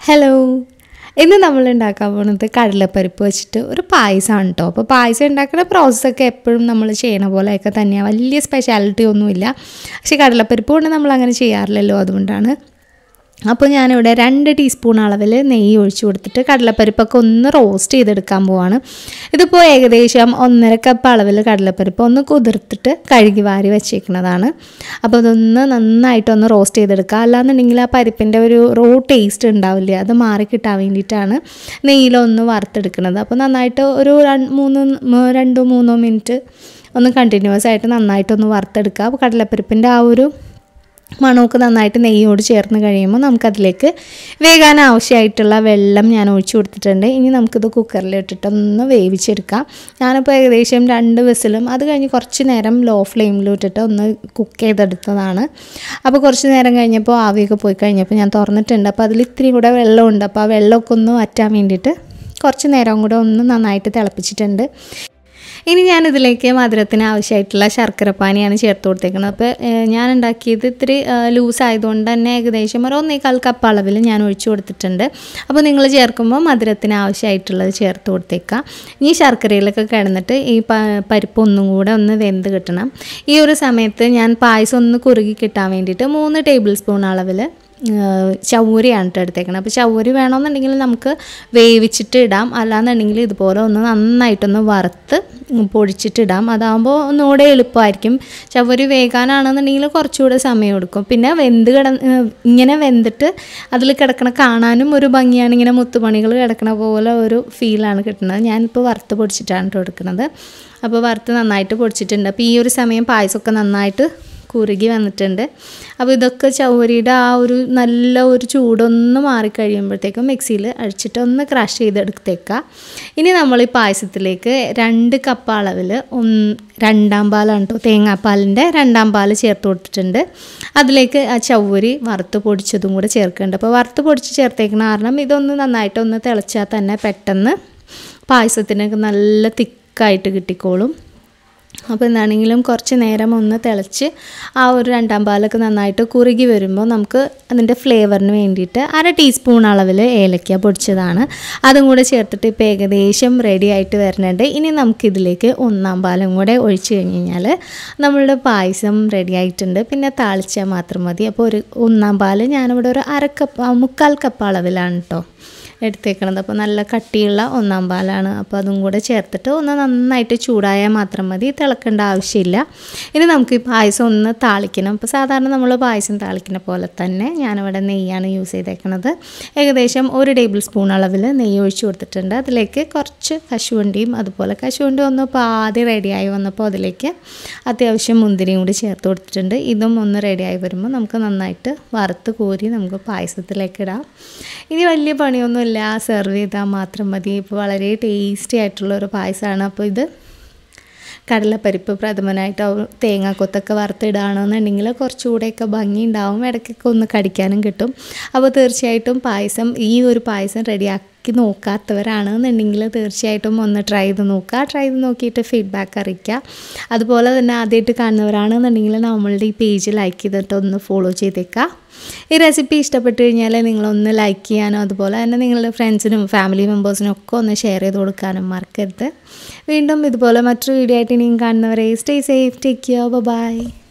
hello ഇന്ന് നമ്മൾ ഉണ്ടാക്കാൻ പോകുന്നത് കടലപ്പരിപ്പ് വെച്ചിട്ട് ഒരു പായസമാണ് കേട്ടോ അപ്പോൾ പായസം ഉണ്ടാക്കുന്ന പ്രോസസ്സൊക്കെ എപ്പോഴും നമ്മൾ ചെയ്യണ പോലെയൊക്കെ തന്നെയാണ് വലിയ സ്പെഷ്യാലിറ്റി ഒന്നുമില്ല പക്ഷേ കടലപ്പരിപ്പ് കൊണ്ട് നമ്മൾ അങ്ങനെ ചെയ്യാറില്ലല്ലോ അതുകൊണ്ടാണ് അപ്പോൾ ഞാനിവിടെ രണ്ട് ടീസ്പൂൺ അളവിൽ നെയ്യ് ഒഴിച്ചു കൊടുത്തിട്ട് കടലപ്പരിപ്പൊക്കെ ഒന്ന് റോസ്റ്റ് ചെയ്തെടുക്കാൻ പോവാണ് ഇതിപ്പോൾ ഏകദേശം ഒന്നര കപ്പ് അളവിൽ കടലപ്പരിപ്പ് ഒന്ന് കുതിർത്തിട്ട് കഴുകി വാരി വെച്ചേക്കുന്നതാണ് അപ്പോൾ അതൊന്ന് നന്നായിട്ടൊന്ന് റോസ്റ്റ് ചെയ്തെടുക്കുക അല്ലാന്നുണ്ടെങ്കിൽ ആ പരിപ്പിൻ്റെ ഒരു റോ ടേസ്റ്റ് ഉണ്ടാവില്ല അത് മാറി കിട്ടാൻ വേണ്ടിയിട്ടാണ് നെയ്യിലൊന്ന് വറുത്തെടുക്കുന്നത് അപ്പോൾ നന്നായിട്ട് ഒരു രണ്ട് മൂന്ന് മ- രണ്ടോ മൂന്നോ മിനിറ്റ് ഒന്ന് കണ്ടിന്യൂസ് ആയിട്ട് നന്നായിട്ടൊന്ന് വറുത്തെടുക്കുക അപ്പോൾ കടലപ്പരിപ്പിൻ്റെ ആ ഒരു മണമൊക്കെ നന്നായിട്ട് നെയ്യോട് ചേർന്ന് കഴിയുമ്പോൾ നമുക്കതിലേക്ക് വേകാൻ ആവശ്യമായിട്ടുള്ള വെള്ളം ഞാൻ ഒഴിച്ചു കൊടുത്തിട്ടുണ്ട് ഇനി നമുക്കിത് കുക്കറിൽ ഇട്ടിട്ടൊന്ന് വേവിച്ചെടുക്കാം ഞാനിപ്പോൾ ഏകദേശം രണ്ട് വിസിലും അത് കഴിഞ്ഞ് കുറച്ച് നേരം ലോ ഫ്ലെയിമിൽ ഇട്ടിട്ട് ഒന്ന് കുക്ക് ചെയ്തെടുത്തതാണ് അപ്പോൾ കുറച്ച് നേരം കഴിഞ്ഞപ്പോൾ ആവിയൊക്കെ പോയി കഴിഞ്ഞപ്പോൾ ഞാൻ തുറന്നിട്ടുണ്ട് അപ്പോൾ അതിൽ ഇത്തിരി കൂടെ വെള്ളമുണ്ട് അപ്പോൾ ആ വെള്ളമൊക്കെ ഒന്ന് വറ്റാൻ വേണ്ടിയിട്ട് കുറച്ച് നേരം കൂടെ ഒന്ന് നന്നായിട്ട് തിളപ്പിച്ചിട്ടുണ്ട് ഇനി ഞാൻ ഇതിലേക്ക് മധുരത്തിന് ആവശ്യമായിട്ടുള്ള ശർക്കരപ്പാനിയാണ് ചേർത്ത് കൊടുത്തേക്കുന്നത് അപ്പോൾ ഏഹ്, ഞാൻ ഉണ്ടാക്കിയത് ഇത്തിരി ലൂസ് ആയതുകൊണ്ട് തന്നെ ഏകദേശം ഒരു ഒന്നേകാൽ കപ്പ് അളവിൽ ഞാൻ ഒഴിച്ചു കൊടുത്തിട്ടുണ്ട് അപ്പോൾ നിങ്ങൾ ചേർക്കുമ്പോൾ മധുരത്തിന് ആവശ്യമായിട്ടുള്ളത് ചേർത്ത് കൊടുത്തേക്കാം ഇനി ശർക്കരയിലൊക്കെ കിടന്നിട്ട് ഈ പ പരിപ്പ് ഒന്നും കൂടെ ഒന്ന് വെന്ത് കിട്ടണം ഈ ഒരു സമയത്ത് ഞാൻ പായസം ഒന്ന് കുറുകി കിട്ടാൻ വേണ്ടിയിട്ട് മൂന്ന് ടേബിൾ സ്പൂൺ അളവിൽ ചവ്വരിയാണ് കേട്ടോ എടുത്തേക്കണം അപ്പോൾ ചവ്വരി വേണമെന്നുണ്ടെങ്കിൽ നമുക്ക് വേവിച്ചിട്ട് ഇടാം അല്ലാന്നുണ്ടെങ്കിൽ ഇതുപോലെ ഒന്ന് നന്നായിട്ടൊന്ന് വറുത്ത് പൊടിച്ചിട്ട് ഇടാം അതാകുമ്പോൾ ഒന്നുകൂടെ എളുപ്പമായിരിക്കും ചവ്വരി വേകാനാണെന്നുണ്ടെങ്കിൽ കുറച്ചുകൂടെ സമയം എടുക്കും പിന്നെ വെന്ത് കിട ഇങ്ങനെ വെന്തിട്ട് അതിൽ കിടക്കണ കാണാനും ഒരു ഭംഗിയാണ് ഇങ്ങനെ മുത്തുമണികൾ കിടക്കണ പോലെ ഒരു ഫീലാണ് കിട്ടുന്നത് ഞാനിപ്പോൾ വറുത്ത് പൊടിച്ചിട്ടാണ് കേട്ടോ എടുക്കുന്നത് അപ്പോൾ വറുത്ത് നന്നായിട്ട് പൊടിച്ചിട്ടുണ്ട് അപ്പോൾ ഈ ഒരു സമയം പായസമൊക്കെ നന്നായിട്ട് കുറുകി വന്നിട്ടുണ്ട് അപ്പോൾ ഇതൊക്കെ ചവരിയുടെ ആ ഒരു നല്ല ഒരു ചൂടൊന്ന് മാറിക്കഴിയുമ്പോഴത്തേക്കും മിക്സിയിൽ അടിച്ചിട്ട് ഒന്ന് ക്രഷ് ചെയ്തെടുത്തേക്കുക ഇനി നമ്മൾ ഈ പായസത്തിലേക്ക് രണ്ട് കപ്പ് അളവിൽ ഒന്ന് രണ്ടാം പാലാണ് കേട്ടോ തേങ്ങാപ്പാലിൻ്റെ രണ്ടാം പാൽ ചേർത്ത് കൊടുത്തിട്ടുണ്ട് അതിലേക്ക് ആ ചവ്വരി വറുത്ത് പൊടിച്ചതും കൂടെ ചേർക്കുന്നുണ്ട് അപ്പോൾ വറുത്ത് പൊടിച്ച് ചേർത്തേക്കണ കാരണം ഇതൊന്ന് നന്നായിട്ടൊന്ന് തിളച്ചാൽ തന്നെ പെട്ടെന്ന് പായസത്തിനൊക്കെ നല്ല തിക്കായിട്ട് കിട്ടിക്കോളും അപ്പോൾ എന്താണെങ്കിലും കുറച്ച് നേരം ഒന്ന് തിളച്ച് ആ ഒരു രണ്ടാം പാലൊക്കെ നന്നായിട്ട് കുറുകി വരുമ്പോൾ നമുക്ക് അതിൻ്റെ ഫ്ലേവറിന് വേണ്ടിയിട്ട് അര ടീസ്പൂൺ അളവിൽ ഏലക്ക പൊടിച്ചതാണ് അതും കൂടെ ചേർത്തിട്ട് ഇപ്പോൾ ഏകദേശം റെഡി ആയിട്ട് വരുന്നുണ്ട് ഇനി നമുക്കിതിലേക്ക് ഒന്നാം പാലും കൂടെ ഒഴിച്ച് കഴിഞ്ഞ് കഴിഞ്ഞാൽ നമ്മളുടെ പായസം റെഡി ആയിട്ടുണ്ട് പിന്നെ താളിച്ചാൽ മാത്രം മതി അപ്പോൾ ഒരു ഒന്നാം പാല് ഞാനിവിടെ ഒരു അര കപ്പ് ആ, മുക്കാൽ കപ്പ് അളവിലാണ് കേട്ടോ എടുത്തേക്കണത് അപ്പോൾ നല്ല കട്ടിയുള്ള ഒന്നാം പാലാണ് അപ്പോൾ അതും കൂടെ ചേർത്തിട്ട് ഒന്ന് നന്നായിട്ട് ചൂടായാൽ മാത്രം മതി തിളക്കേണ്ട ആവശ്യമില്ല ഇനി നമുക്ക് ഈ പായസം ഒന്ന് താളിക്കണം അപ്പോൾ സാധാരണ നമ്മൾ പായസം താളിക്കുന്ന പോലെ തന്നെ ഞാനിവിടെ നെയ്യാണ് യൂസ് ചെയ്തേക്കണത് ഏകദേശം ഒരു ടേബിൾ സ്പൂൺ അളവിൽ നെയ്യ് ഒഴിച്ച് കൊടുത്തിട്ടുണ്ട് അതിലേക്ക് കുറച്ച് കശുവണ്ടിയും അതുപോലെ കശുവണ്ടി ഒന്ന് പാതി റെഡിയായി വന്നപ്പോൾ അതിലേക്ക് അത്യാവശ്യം മുന്തിരിയും കൂടി ചേർത്ത് കൊടുത്തിട്ടുണ്ട് ഇതും ഒന്ന് റെഡിയായി വരുമ്പോൾ നമുക്ക് നന്നായിട്ട് വറുത്ത് കോരി നമുക്ക് പായസത്തിലേക്ക് ഇടാം ഇനി വലിയ പണിയൊന്നുമില്ല സെർവ് ചെയ്താൽ മാത്രം മതി ഇപ്പോൾ വളരെ ടേസ്റ്റി ആയിട്ടുള്ള ഒരു പായസമാണ് അപ്പോൾ ഇത് കടലപ്പരിപ്പ് പ്രഥമനായിട്ട് ആ തേങ്ങാക്കൊത്തൊക്കെ വറുത്തിടുകയാണെന്നുണ്ടെങ്കിൽ കുറച്ചുകൂടെയൊക്കെ ഭംഗി ഉണ്ടാവും ഇടയ്ക്കൊക്കെ ഒന്ന് കടിക്കാനും കിട്ടും അപ്പോൾ തീർച്ചയായിട്ടും പായസം ഈ ഒരു പായസം റെഡിയാക്കി നോക്കാത്തവരാണെന്നുണ്ടെങ്കിൽ തീർച്ചയായിട്ടും ഒന്ന് ട്രൈ ചെയ്ത് നോക്കുക ട്രൈ ചെയ്ത് നോക്കിയിട്ട് ഫീഡ്ബാക്ക് അറിയിക്കുക അതുപോലെ തന്നെ ആദ്യമായിട്ട് കാണുന്നവരാണെന്നുണ്ടെങ്കിൽ നമ്മളുടെ ഈ പേജ് ലൈക്ക് ചെയ്തിട്ട് ഒന്ന് ഫോളോ ചെയ്തേക്കുക ഈ റെസിപ്പി ഇഷ്ടപ്പെട്ട് കഴിഞ്ഞാൽ നിങ്ങളൊന്ന് ലൈക്ക് ചെയ്യാനോ അതുപോലെ തന്നെ നിങ്ങളുടെ ഫ്രണ്ട്സിനും ഫാമിലി മെമ്പേഴ്സിനും ഒക്കെ ഒന്ന് ഷെയർ ചെയ്ത് കൊടുക്കാനും മറക്കരുത് വീണ്ടും ഇതുപോലെ മറ്റൊരു വീഡിയോ ആയിട്ട് ഇനിയും കാണുന്നവരെ stay safe take care by